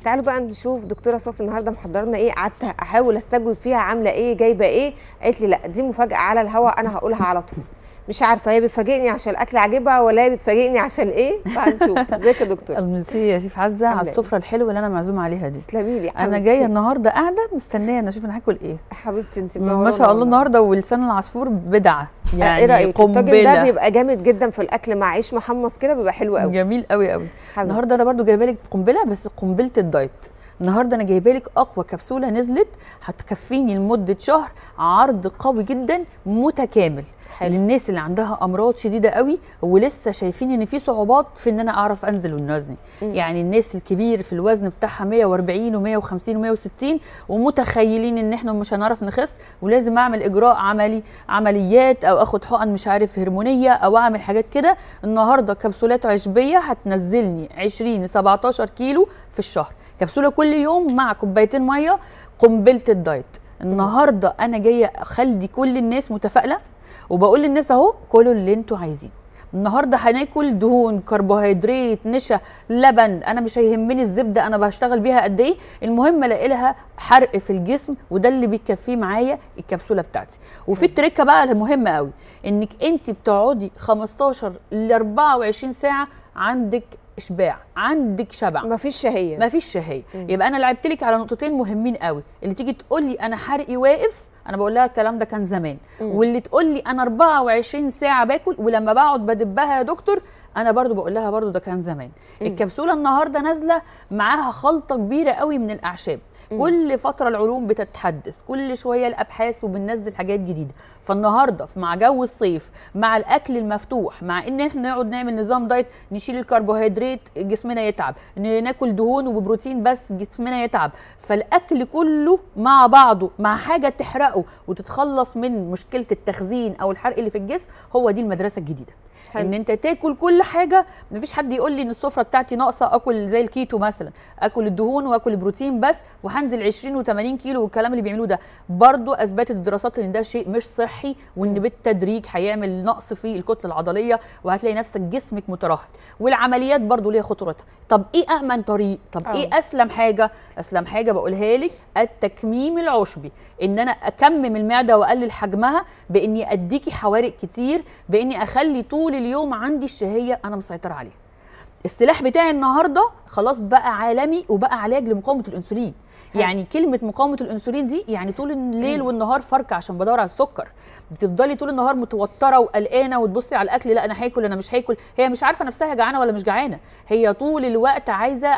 تعالوا بقى نشوف دكتوره صوفي النهارده محضرنا ايه قعدت احاول استجوب فيها عامله ايه جايبه ايه قالت لي لا دي مفاجاه على الهوا انا هقولها على طول مش عارفه هي بتفاجئني عشان الاكل عاجبها ولا هي بتفاجئني عشان ايه فهنشوف ازيك يا دكتور ميرسي يا شيف عزه على عاملة إيه؟ السفره الحلوه اللي انا معزومه عليها دي تسلمي لي انا جايه النهارده قاعده مستنيه انا اشوف انا هاكل ايه حبيبتي انت ما شاء الله النهارده ولسان العصفور بدعه يعني ايه رايك الطاجن ده بيبقى جامد جدا في الاكل مع عيش محمص كده بيبقى حلو قوي جميل قوي قوي النهارده انا برده جايبه لك قنبله بس قنبله الدايت النهارده انا جايبه لك اقوى كبسوله نزلت هتكفيني لمده شهر عرض قوي جدا متكامل حلو. للناس اللي عندها امراض شديده قوي ولسه شايفين ان في صعوبات في ان انا اعرف انزل وزني يعني الناس الكبير في الوزن بتاعها 140 و150 و160 ومتخيلين ان احنا مش هنعرف نخس ولازم اعمل اجراء عملي عمليات او اخد حقن مش عارف هرمونيه او اعمل حاجات كده النهارده كبسولات عشبيه هتنزلني 20 17 كيلو في الشهر كبسوله كل يوم مع كوبايتين ميه قنبله الدايت النهارده انا جايه اخلي كل الناس متفائله وبقول للناس اهو كلوا اللي انتوا عايزينه النهارده هناكل دهون كربوهيدرات نشا لبن انا مش هيهمني الزبده انا بشتغل بيها قد ايه المهم الاقي لها حرق في الجسم وده اللي بيكفيه معايا الكبسوله بتاعتي وفي التركه بقى المهمه قوي انك انت بتقعدي 15 ل 24 ساعه عندك اشباع عندك شبع مفيش شهيه مفيش شهيه مم. يبقى انا لعبت لك على نقطتين مهمين قوي اللي تيجي تقول لي انا حرقي واقف انا بقول لها الكلام ده كان زمان مم. واللي تقول لي انا 24 ساعه باكل ولما بقعد بدبها يا دكتور انا برضو بقول لها برضو ده كان زمان مم. الكبسوله النهارده نازله معاها خلطه كبيره قوي من الاعشاب مم. كل فتره العلوم بتتحدث كل شويه الابحاث وبننزل حاجات جديده فالنهارده مع جو الصيف مع الاكل المفتوح مع ان احنا نقعد نعمل نظام دايت نشيل الكربوهيدرات جسمنا يتعب ناكل دهون وبروتين بس جسمنا يتعب فالاكل كله مع بعضه مع حاجه تحرقه وتتخلص من مشكله التخزين او الحرق اللي في الجسم هو دي المدرسه الجديده حلو. ان انت تاكل كل حاجه مفيش حد يقول لي ان السفره بتاعتي ناقصه اكل زي الكيتو مثلا اكل الدهون واكل البروتين بس وهنزل 20 و80 كيلو والكلام اللي بيعملوه ده برضو اثبتت الدراسات ان ده شيء مش صحي وان بالتدريج هيعمل نقص في الكتله العضليه وهتلاقي نفسك جسمك مترهل والعمليات برضو ليها خطورتها طب ايه امن طريق طب أوه. ايه اسلم حاجه اسلم حاجه بقولها لك التكميم العشبي ان انا اكمم المعده واقلل حجمها باني اديكي حوارق كتير باني اخلي طول اليوم عندي الشهيه انا مسيطره عليها السلاح بتاعي النهارده خلاص بقى عالمي وبقى علاج لمقاومه الانسولين يعني كلمه مقاومه الانسولين دي يعني طول الليل والنهار فرك عشان بدور على السكر بتفضلي طول النهار متوتره وقلقانه وتبصي على الاكل لا انا هاكل انا مش هاكل هي مش عارفه نفسها جعانه ولا مش جعانه هي طول الوقت عايزه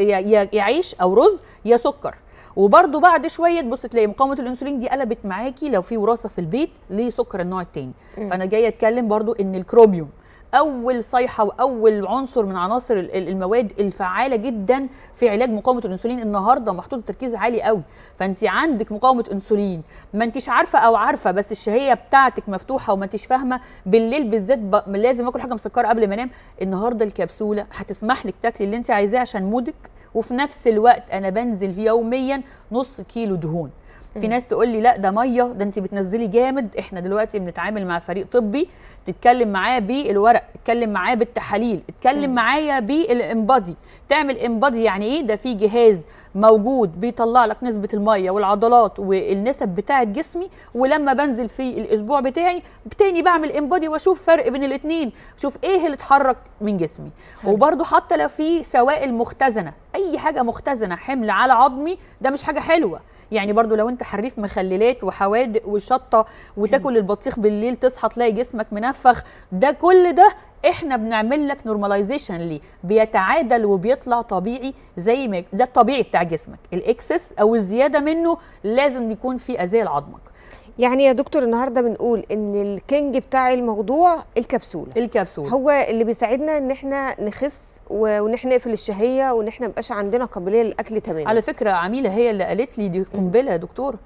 يا عيش او رز يا سكر وبرده بعد شويه تبص تلاقي مقاومه الانسولين دي قلبت معاكي لو في وراثه في البيت لسكر النوع الثاني فانا جايه اتكلم برده ان الكروميوم اول صيحه واول عنصر من عناصر المواد الفعاله جدا في علاج مقاومه الانسولين النهارده محطوط تركيز عالي قوي فانت عندك مقاومه انسولين ما انتش عارفه او عارفه بس الشهيه بتاعتك مفتوحه وما انتش فاهمه بالليل بالذات ب... لازم اكل حاجه مسكره قبل ما انام النهارده الكبسوله هتسمح لك تاكلي اللي انت عايزاه عشان مودك وفي نفس الوقت انا بنزل في يوميا نص كيلو دهون في ناس تقول لي لا ده ميه ده انت بتنزلي جامد احنا دلوقتي بنتعامل مع فريق طبي تتكلم معاه بالورق اتكلم معاه بالتحاليل اتكلم معايا بالامبادي تعمل امبادي يعني ايه ده في جهاز موجود بيطلع لك نسبه الميه والعضلات والنسب بتاعه جسمي ولما بنزل في الاسبوع بتاعي تاني بعمل امبادي واشوف فرق بين الاثنين شوف ايه اللي اتحرك من جسمي وبرده حتى لو في سوائل مختزنه اي حاجه مختزنه حمل على عظمي ده مش حاجه حلوه يعني برضو لو انت حريف مخللات وحوادق وشطه وتاكل البطيخ بالليل تصحى تلاقي جسمك منفخ ده كل ده احنا بنعمل لك نورماليزيشن ليه بيتعادل وبيطلع طبيعي زي ما ده الطبيعي بتاع جسمك الاكسس او الزياده منه لازم يكون في اذيه لعظمك يعني يا دكتور النهارده بنقول ان الكينج بتاع الموضوع الكبسوله الكبسوله هو اللي بيساعدنا ان احنا نخس وان احنا نقفل الشهيه وان احنا مبقاش عندنا قابليه للاكل تماما على فكره عميله هي اللي قالت لي دي قنبله يا دكتور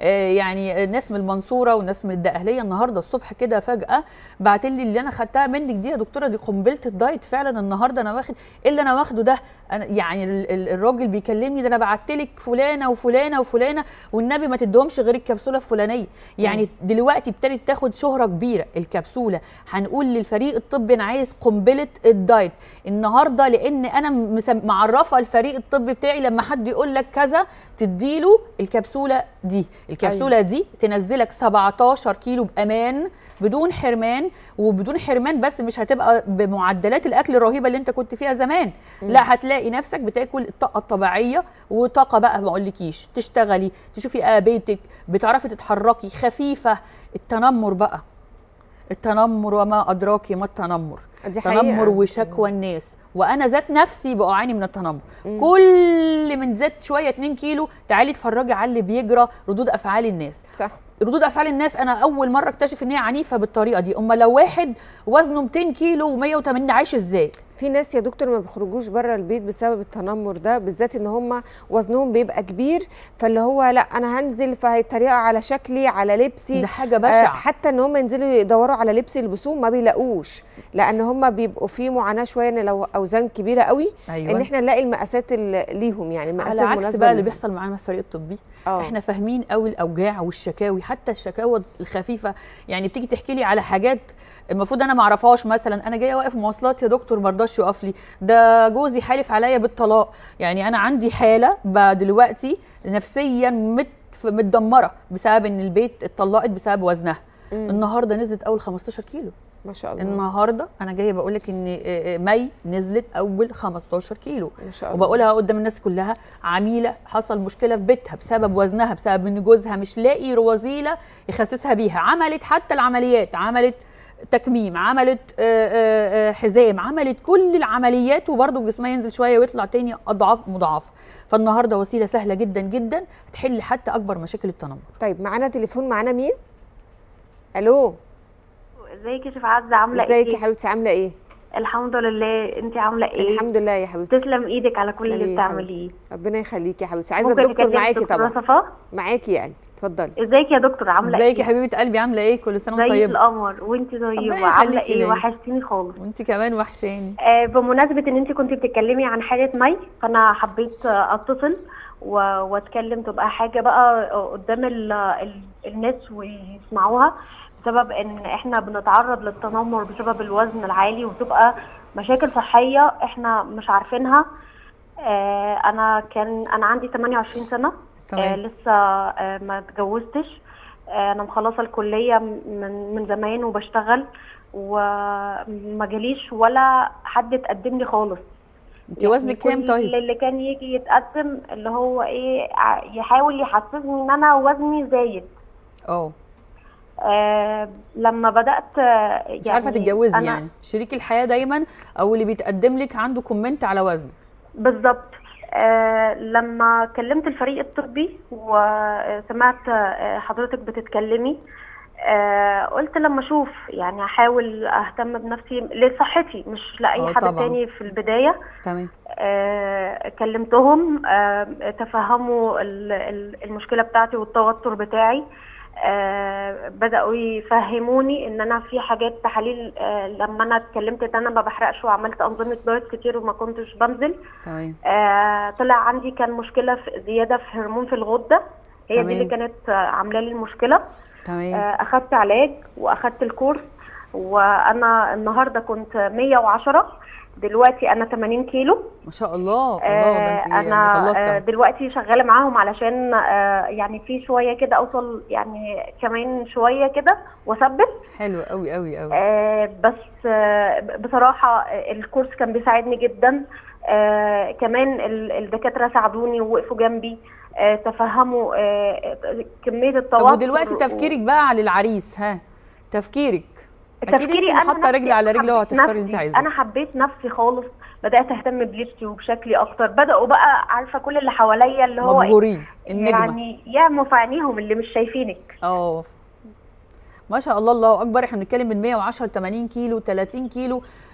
آه، يعني ناس من المنصوره وناس من الدقهليه النهارده الصبح كده فجاه بعت لي اللي انا خدتها منك دي يا دكتوره دي قنبله الدايت فعلا النهارده انا واخد ايه اللي انا واخده ده أنا يعني ال- ال- الراجل بيكلمني ده انا بعت لك فلانه وفلانه وفلانه والنبي ما تدهمش غير الكبسوله الفلانيه يعني دلوقتي ابتدت تاخد شهره كبيره الكبسوله هنقول للفريق الطبي انا عايز قنبله الدايت النهارده لان انا مسم- معرفه الفريق الطبي بتاعي لما حد يقول لك كذا تديله الكبسوله دي الكبسوله دي تنزلك 17 كيلو بامان بدون حرمان وبدون حرمان بس مش هتبقى بمعدلات الاكل الرهيبه اللي انت كنت فيها زمان لا هتلاقي نفسك بتاكل الطاقه الطبيعيه وطاقه بقى ما اقولكيش تشتغلي تشوفي آه بيتك بتعرفي تتحركي خفيفه التنمر بقى التنمر وما ادراك ما التنمر دي حقيقة. تنمر وشكوى الناس وانا ذات نفسي بعاني من التنمر كل من زدت شويه 2 كيلو تعالي اتفرجي على اللي بيجرى ردود افعال الناس صح ردود افعال الناس انا اول مره اكتشف ان هي عنيفه بالطريقه دي اما لو واحد وزنه 200 كيلو و180 عايش ازاي في ناس يا دكتور ما بيخرجوش بره البيت بسبب التنمر ده بالذات ان هم وزنهم بيبقى كبير فاللي هو لا انا هنزل فهيتريقوا على شكلي على لبسي ده حاجه بشعه حتى ان هم ينزلوا يدوروا على لبس يلبسوه ما بيلاقوش لان هم بيبقوا في معاناه شويه ان لو اوزان كبيره قوي أيوة. ان احنا نلاقي المقاسات اللي ليهم يعني المقاسات على عكس المناسبة بقى اللي ليهم. بيحصل معانا في الفريق الطبي آه. احنا فاهمين قوي الاوجاع والشكاوي حتى الشكاوى الخفيفه يعني بتيجي تحكي لي على حاجات المفروض انا ما اعرفهاش مثلا انا جايه واقف مواصلات يا دكتور ما رضاش يقف لي ده جوزي حالف عليا بالطلاق يعني انا عندي حاله بقى دلوقتي نفسيا مت متدمره بسبب ان البيت اتطلقت بسبب وزنها النهارده نزلت اول 15 كيلو ما شاء الله النهارده انا جايه بقول لك ان آه، آه، مي نزلت اول 15 كيلو ما شاء الله وبقولها قدام الناس كلها عميله حصل مشكله في بيتها بسبب وزنها بسبب ان جوزها مش لاقي وسيله يخسسها بيها عملت حتى العمليات عملت تكميم عملت آه، آه، آه، حزام عملت كل العمليات وبرضه جسمها ينزل شويه ويطلع تاني اضعاف مضاعفه فالنهارده وسيله سهله جدا جدا تحل حتى اكبر مشاكل التنمر طيب معانا تليفون معانا مين الو ازيك يا شيف عزه عامله ازيك ايه يا حبيبتي عامله ايه الحمد لله انت عامله ايه الحمد لله يا حبيبتي تسلم ايدك على كل تسلمي اللي يا بتعمليه حبيبتي. ربنا يخليكي يا حبيبتي عايزه ممكن الدكتور تكلمي معاكي دكتورة طبعا صفاء معاكي يعني اتفضلي ازيك يا دكتور عامله ازيك يا ايه حبيبه قلبي عامله ايه كل سنه وانت زي طيبه القمر وانت طيبه ربنا عامله يخليكي ايه ليا. وحشتيني خالص وانت كمان وحشاني آه بمناسبه ان انت كنت بتتكلمي عن حاله مي فانا حبيت آه، اتصل و- واتكلم تبقى حاجه بقى قدام ال ال الناس ويسمعوها بسبب ان احنا بنتعرض للتنمر بسبب الوزن العالي وتبقى مشاكل صحيه احنا مش عارفينها آه انا كان انا عندي 28 سنه تمام. آه لسه آه ما اتجوزتش آه انا مخلصه الكليه من من زمان وبشتغل وما جاليش ولا حد اتقدم لي خالص انت وزنك كام كل طيب اللي كان يجي يتقدم اللي هو ايه ع- يحاول يحسسني ان انا وزني زايد اه آه لما بدات آه، مش عارفه تتجوزي أنا- يعني شريك الحياه دايما او اللي بيتقدم لك عنده كومنت على وزنك بالظبط آه لما كلمت الفريق الطبي وسمعت آه حضرتك بتتكلمي آه قلت لما اشوف يعني احاول اهتم بنفسي لصحتي مش لاي آه حد طبعاً. تاني في البدايه تمام آه كلمتهم آه تفهموا ال- ال- المشكله بتاعتي والتوتر بتاعي آه بداوا يفهموني ان انا في حاجات تحاليل آه لما انا اتكلمت ان انا ما بحرقش وعملت انظمه دايت كتير وما كنتش بنزل تمام آه طلع عندي كان مشكله في زياده في هرمون في الغده هي تمام. دي اللي كانت آه، عامله لي المشكله تمام آه، اخدت علاج واخدت الكورس وانا النهارده كنت 110 دلوقتي انا 80 كيلو ما شاء الله الله ده آه، انت انا يعني آه، خلصت دلوقتي شغاله معاهم علشان آه، يعني في شويه كده اوصل يعني كمان شويه كده واثبت حلو قوي قوي قوي آه، بس آه، بصراحه آه، الكورس كان بيساعدني جدا آه، كمان ال- الدكاتره ساعدوني ووقفوا جنبي آه، تفهموا آه، كميه طب التوتر ودلوقتي و- تفكيرك بقى على العريس ها تفكيرك اكيد انت تفكيري اللي أنا حاطه نفسي رجل على رجل حبيت وهتختاري اللي انت نفسي. عايزاه انا حبيت نفسي خالص بدات اهتم بلبسي وبشكلي اكتر بداوا بقى عارفه كل اللي حواليا اللي هو إيه؟ مبهورين النجمه يعني يعموا في عينيهم اللي مش شايفينك اه ما شاء الله الله اكبر احنا بنتكلم من 110 ل 80 كيلو 30 كيلو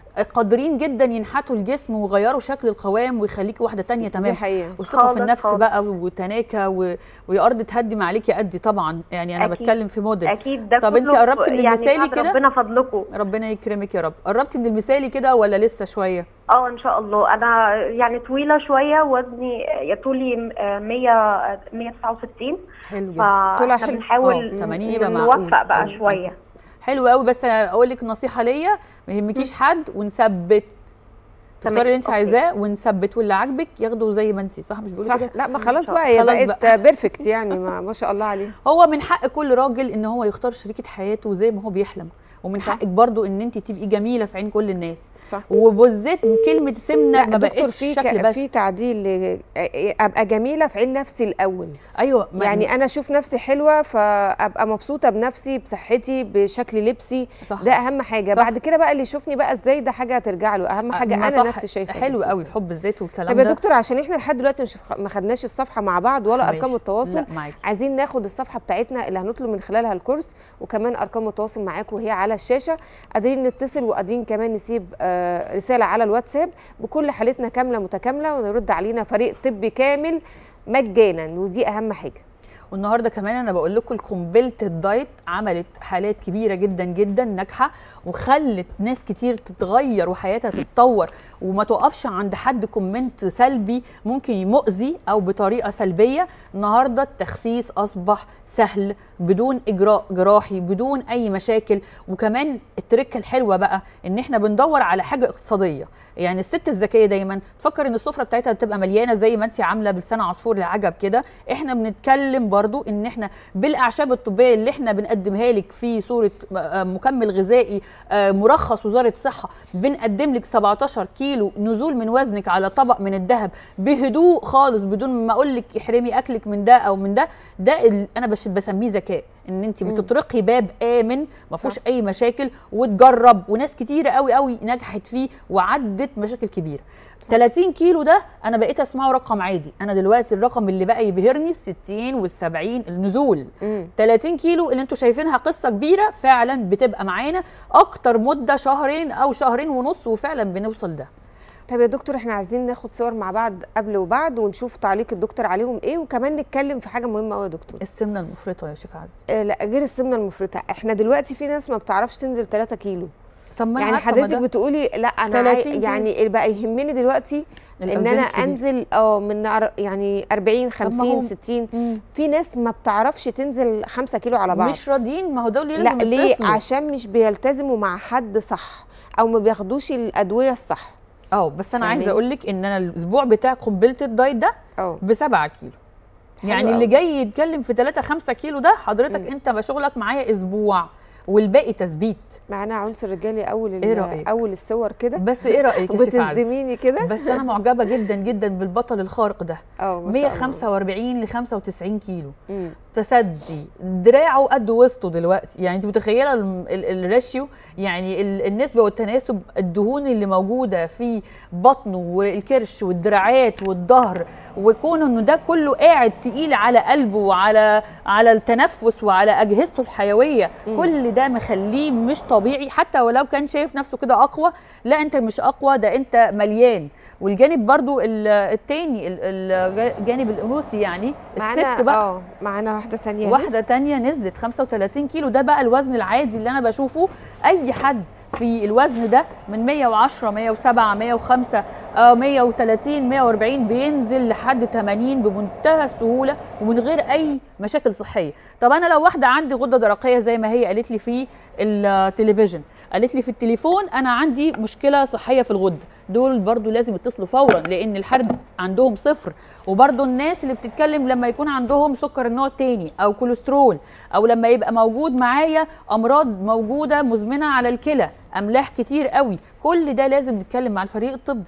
قادرين جدا ينحتوا الجسم ويغيروا شكل القوام ويخليكي واحده تانية دي تمام حقيقه والثقه في خالص النفس خالص. بقى وتناكه و... ويا ارض تهدم عليكي قدي طبعا يعني انا أكيد. بتكلم في موديل اكيد ده طب انت كله قربتي من يعني المثالي بعد كده؟ ربنا فضلكم ربنا يكرمك يا رب قربتي من المثالي كده ولا لسه شويه اه ان شاء الله انا يعني طويله شويه وزني يا طولي آه، 100 169 حلو جدا طولها فاحنا حلو. بنحاول اه، 80 يبقى معقول. نوفق بقى اه، شويه حلو قوي بس اقول لك نصيحه ليا ما يهمكيش حد ونثبت تمام، تختاري اللي انت اوكي. عايزاه ونثبت واللي عاجبك ياخده زي ما انت صح مش بيقولوا صح كده لا ما خلاص شاء بقى هي خلاص بقت بقى. بيرفكت يعني ما, ما شاء الله عليه هو من حق كل راجل ان هو يختار شريكه حياته زي ما هو بيحلم ومن صح. حقك برضو ان انت تبقي جميله في عين كل الناس صح وبالذات كلمه سمنه لا ما دكتور بقتش في شكل ك- بس في تعديل ل- ابقى جميله في عين نفسي الاول ايوه ما- يعني انا اشوف نفسي حلوه فابقى مبسوطه بنفسي بصحتي بشكل لبسي صح ده اهم حاجه صح. بعد كده بقى اللي يشوفني بقى ازاي ده حاجه هترجع له اهم حاجه ما انا صح، نفسي شايفه حلو نفسي قوي إزاي. في حب الذات والكلام طب يا ده دكتور عشان احنا لحد دلوقتي مش ما خدناش الصفحه مع بعض ولا ماشي. ارقام التواصل لا معاكي عايزين ناخد الصفحه بتاعتنا اللي هنطلب من خلالها الكورس وكمان ارقام التواصل معاكم وهي على الشاشه قادرين نتصل وقادرين كمان نسيب آه، رساله على الواتساب بكل حالتنا كامله متكامله ونرد علينا فريق طبي كامل مجانا ودي اهم حاجه والنهارده كمان انا بقول لكم الكومبلت الدايت عملت حالات كبيره جدا جدا ناجحه وخلت ناس كتير تتغير وحياتها تتطور وما توقفش عند حد كومنت سلبي ممكن مؤذي او بطريقه سلبيه النهارده التخسيس اصبح سهل بدون اجراء جراحي بدون اي مشاكل وكمان التركه الحلوه بقى ان احنا بندور على حاجه اقتصاديه يعني الست الذكيه دايما تفكر ان السفره بتاعتها تبقى مليانه زي ما انت عامله بلسان عصفور العجب كده احنا بنتكلم برضو ان احنا بالاعشاب الطبيه اللي احنا بنقدمها لك في صوره آه، مكمل غذائي آه، مرخص وزاره الصحه بنقدم لك 17 كيلو نزول من وزنك على طبق من الذهب بهدوء خالص بدون ما اقول لك احرمي اكلك من ده او من ده ده ال- انا بش بسميه ذكاء ان انت بتطرقي باب امن ما فيهوش صح. اي مشاكل وتجرب وناس كتيره قوي قوي نجحت فيه وعدت مشاكل كبيره 30 كيلو ده انا بقيت اسمعه رقم عادي انا دلوقتي الرقم اللي بقى يبهرني ال 60 وال 70 النزول مم. 30 كيلو اللي انتوا شايفينها قصه كبيره فعلا بتبقى معانا اكتر مده شهرين او شهرين ونص وفعلا بنوصل ده طب يا دكتور احنا عايزين ناخد صور مع بعض قبل وبعد ونشوف تعليق الدكتور عليهم ايه وكمان نتكلم في حاجه مهمه قوي يا دكتور السمنه المفرطه يا شيف عز آه لا غير السمنه المفرطه احنا دلوقتي في ناس ما بتعرفش تنزل 3 كيلو طب ما أنا يعني عارفة ما حضرتك ده- بتقولي لا انا 30 عاي... كيلو. يعني اللي بقى يهمني دلوقتي ان الأوزان انا الكبيرة. انزل اه من أر- يعني 40 ما 50 هو- 60 مم. في ناس ما بتعرفش تنزل 5 كيلو على بعض مش راضيين ما هو دول لا لازم ليه يتصلوا. عشان مش بيلتزموا مع حد صح او ما بياخدوش الادويه الصح اه بس انا عايزه فاهماني؟ اقول لك ان انا الاسبوع بتاع قنبله الدايت ده اه ب 7 كيلو يعني أوي. اللي جاي يتكلم في 3 5 كيلو ده حضرتك مم. انت بقى شغلك معايا اسبوع والباقي تثبيت معانا عنصر رجالي اول ال- إيه رأيك؟ اول الصور كده بس ايه رايك يا شيف عز وبتصدميني كده بس انا معجبه جدا جدا بالبطل الخارق ده اه ما شاء الله 145 ل 95 كيلو مم. تسدي دراعه قد وسطه دلوقتي يعني انت متخيله ال- ال- الراشيو يعني ال- النسبه والتناسب الدهون اللي موجوده في بطنه والكرش والدراعات والظهر وكون انه ده كله قاعد تقيل على قلبه وعلى على التنفس وعلى اجهزته الحيويه مم. كل ده مخليه مش طبيعي حتى ولو كان شايف نفسه كده اقوى لا انت مش اقوى ده انت مليان والجانب برضو ال- التاني ال- ال- الجانب الانوثي يعني معانا الست بقى اه معانا واحده تانية أهي. واحدة تانية نزلت 35 كيلو ده بقى الوزن العادي اللي أنا بشوفه أي حد في الوزن ده من 110 107 105 آه، 130 140 بينزل لحد 80 بمنتهى السهولة ومن غير أي مشاكل صحية طب أنا لو واحدة عندي غدة درقية زي ما هي قالت لي في التلفزيون قالت لي في التليفون أنا عندي مشكلة صحية في الغدة دول برضو لازم يتصلوا فورا لان الحرق عندهم صفر وبرضو الناس اللي بتتكلم لما يكون عندهم سكر النوع التاني او كوليسترول او لما يبقى موجود معايا امراض موجوده مزمنه على الكلى املاح كتير قوي كل ده لازم نتكلم مع الفريق الطبي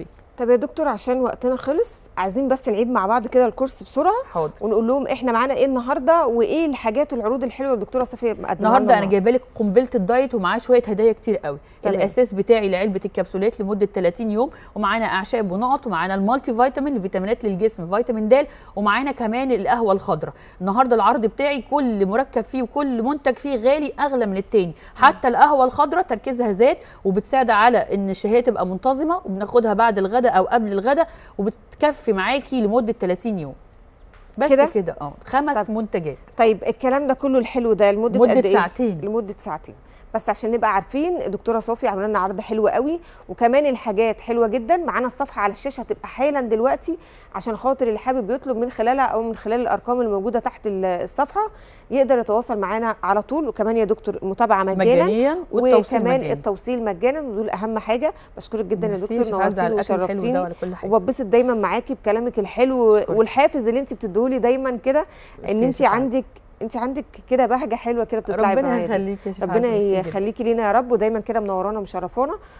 طب يا دكتور عشان وقتنا خلص عايزين بس نعيد مع بعض كده الكورس بسرعه حاضر ونقول لهم احنا معانا ايه النهارده وايه الحاجات العروض الحلوه اللي الدكتوره صفيه مقدمها النهارده انا لنا جايبه لك قنبله الدايت ومعاه شويه هدايا كتير قوي تمام. الاساس بتاعي لعلبه الكبسولات لمده 30 يوم ومعانا اعشاب ونقط ومعانا المالتي فيتامين لفيتامينات للجسم فيتامين د ومعانا كمان القهوه الخضراء النهارده العرض بتاعي كل مركب فيه وكل منتج فيه غالي اغلى من التاني حتى القهوه الخضراء تركيزها زاد وبتساعد على ان الشهيه تبقى منتظمه وبناخدها بعد الغداء او قبل الغداء وبتكفي معاكي لمده 30 يوم بس كده؟ كده كده اه خمس طب منتجات طيب الكلام ده كله الحلو ده لمده مدة قد ايه ساعتين. لمده ساعتين بس عشان نبقى عارفين الدكتوره صوفيا عامله لنا عرض حلو قوي وكمان الحاجات حلوه جدا معانا الصفحه على الشاشه هتبقى حالا دلوقتي عشان خاطر اللي حابب يطلب من خلالها او من خلال الارقام الموجوده تحت ال- الصفحه يقدر يتواصل معانا على طول وكمان يا دكتور متابعه مجانا مجانيا والتوصيل وكمان مجاني التوصيل مجانا ودول اهم حاجه بشكرك جدا يا ميرسي دكتور شيف عزة على نورتيني الاكل الحلو وشرفتيني ده وعلى كل حاجه وببسط دايما معاكي بكلامك الحلو أشكرك. والحافز اللي انت بتديهولي دايما كده ميرسي ان يا انت شيف عزة. عندك انت عندك كده بهجه حلوه كده بتطلعي ربنا معانا يخليك يا شيف ربنا عزة، ميرسي جداً. يخليكي لينا يا رب ودايما كده منورانا ومشرفانا